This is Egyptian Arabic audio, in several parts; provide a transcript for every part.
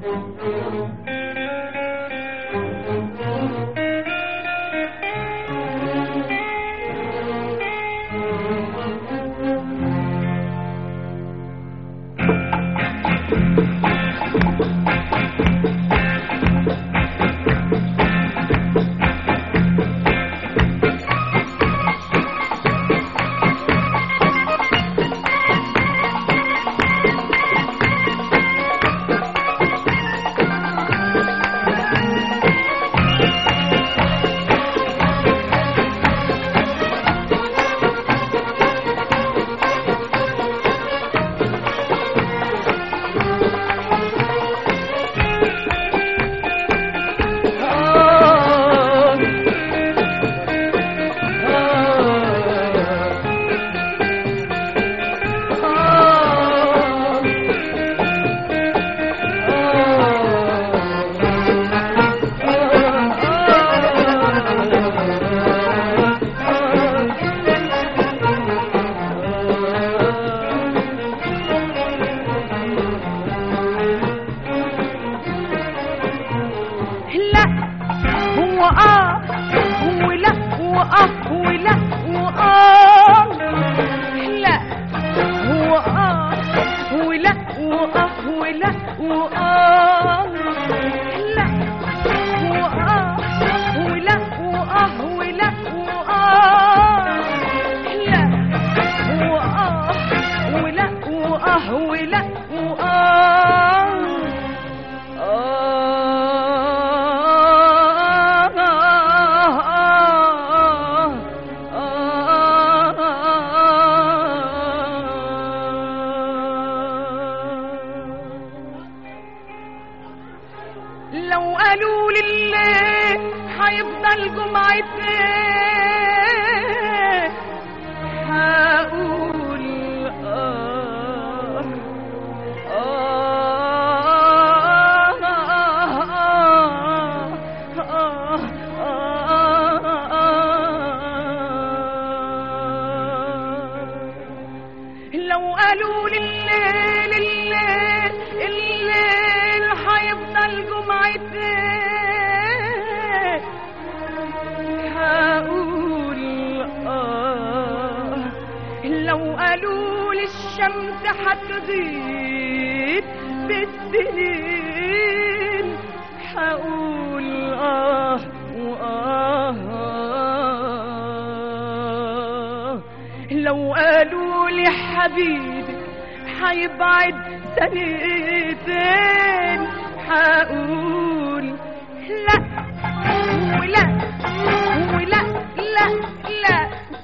لا هو اه ولا واه ولا واه لا هو اه ولا واه ولا واه لا هو اه ولا واه ولا واه لا هو اه ولا واه ولا واه لو قالوا لله هيفضل جمعتين هقول آه لو قالوا لليل الليل الليل هيفضل جمعتين هقول آه لو قالوا للشمس هتزيد بالسنين هقول آه وآه لو قالوا لي حبيبي هيبعد سنتين هقول لا ولا ولا لا لا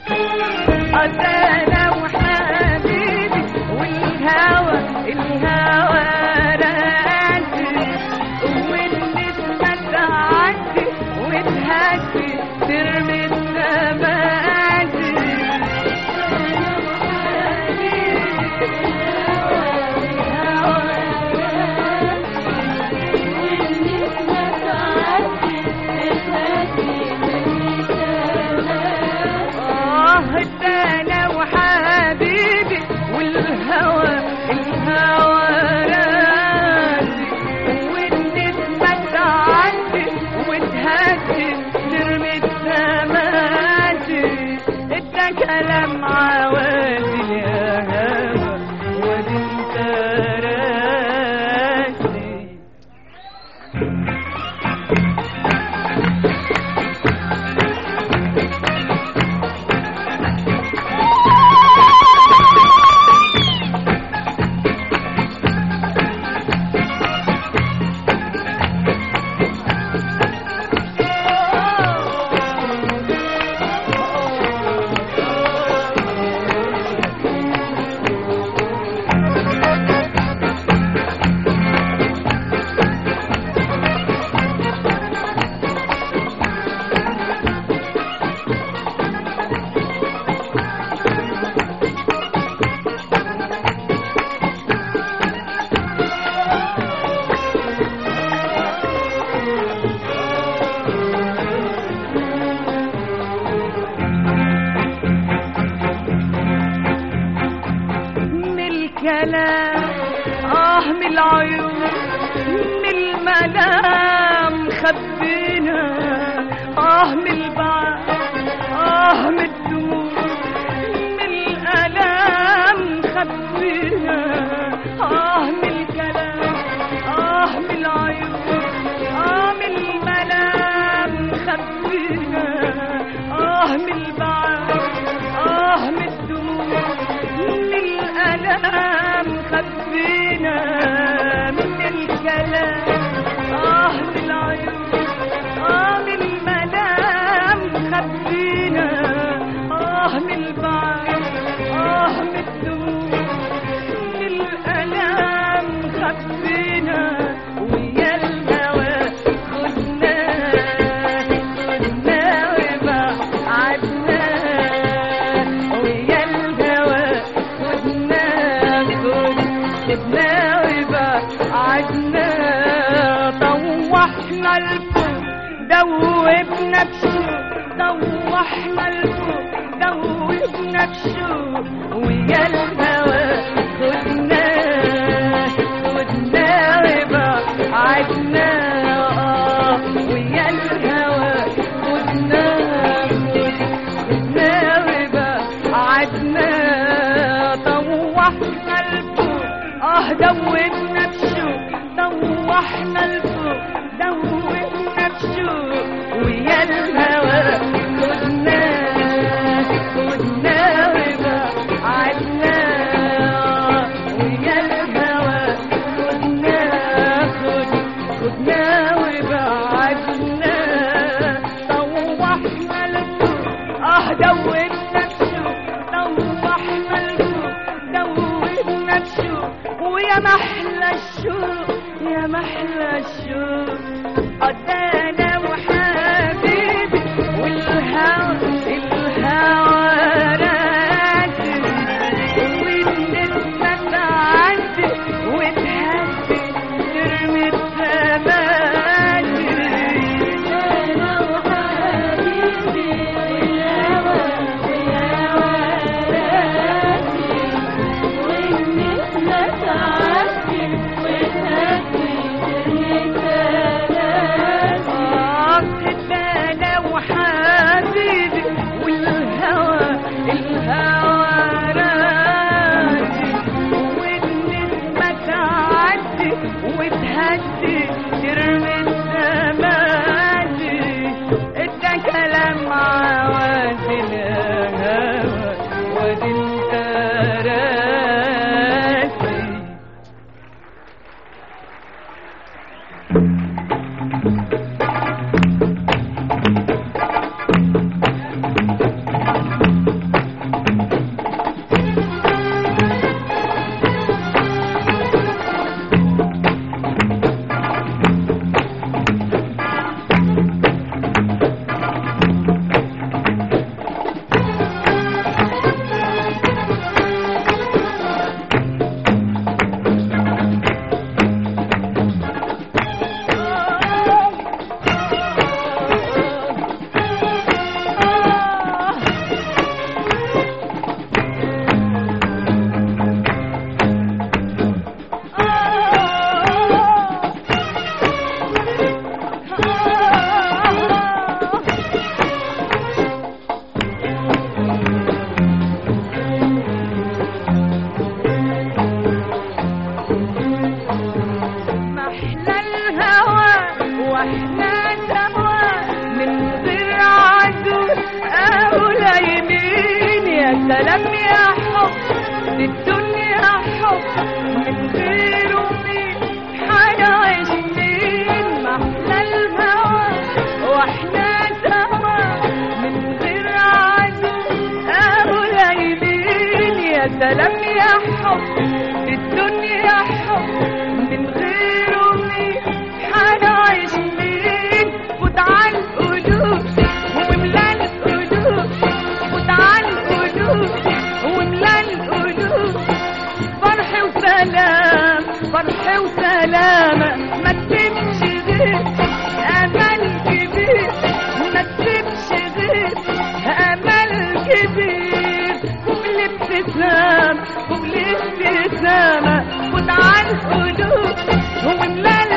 أنا وحبيبي والهوى الهوى راسي والنسمة تعدي وتهدي ترمي السمادي آه ده أنا وحبيبي والهوى الهوى راسي والنسمة تعدي وتهدي ترمي السمادي ده كلام عوادي يا هوى وادي انت راسي من الكلام آه من العيون من المنام خبينا آه من البعد آه من الدموع من الألام خبينا آه من الكلام آه من العيون آه من الملام خبينا آه من البعد آه من الدموع من الألام خبينا من الكلام آه من العيون آه من الملام خبينا آه من البعد آه من الدموع من الألام خبينا ويا الهوى خدنا خدنا وبعدنا ويا الهوى خدنا خد خدنا وبعدنا طوحنا الفوق دوبنا بشوق طوحنا الفوق دوبنا بشوق ويا الهوى خدنا خدنا وبعدنا آه ويا الهوى خدنا خدنا وبعدنا طوحنا الفوق اه دوبنا بشوق طوحنا الفوق دوبنا بشوق ويا الهوى خدنا خدنا وبعدنا ويا الهوى خدنا خد خدنا وبعدنا طوحنا الفوق اه دوبنا بشوق طوحنا الفوق دوبنا بشوق ويا محلى الشوق يا محلى الشوق قدانا وحبيبي والهوى الهوى راسي والنسمة تعدي وتهدي ترمي الزمادي أنا وحبيبي والهوى والهوى راسي والنسمة تعدي وتهدي ترمي الزمادي أنا وحبيبي والهوى الهوى راسي والنسمة تعدي وتهدي ترمي الزمادي ده كلام عواد الهوى وادي انت راسي محلى الهوى واحنا سوا من غير عدو او يمين يا سلام يا حب دي الدنيا حب من غيره مين حنعيش مين محلى الهوى واحنا سوا من غير عدو او يمين يا سلام يا حب دي الدنيا حب من غيره مين حنعيش مين فوت على القلوب وملا القلوب فوت على القلوب وملا القلوب فرح وسلام فرح وسلامة ما تسيبش غير أمل كبير ما تسيبش غير أمل كبير وبالابتسام وبالابتسامة فوت على القلوب وملا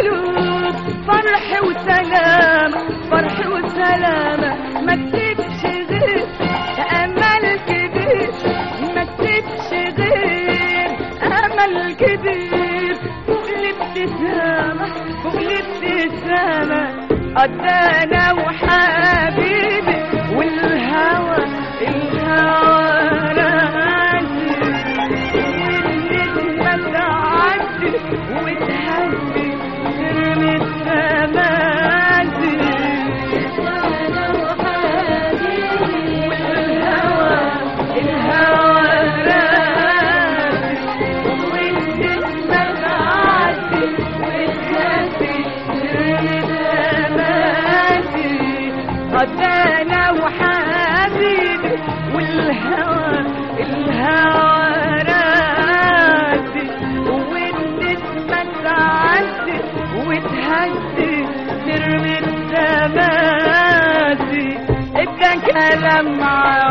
القلوب فرح وسلامة فرح وسلامة ما تسيبش غير أمل كبير ما تسيبش غير أمل كبير فوق الابتسامة فوق الابتسامة قدانا وحبيبي والهوى الهوى راسي والنجمة تعدي وتهدي ترمي السمادي وانا وحبيبي والهوى الهوى راسي والنجمة تعدي وتهدي ترمي السمادي قدانا وحبيبي والهوى الهوى راسي والنسمة تعدي وتهدي ترمي السماسي ابدا كلام معاك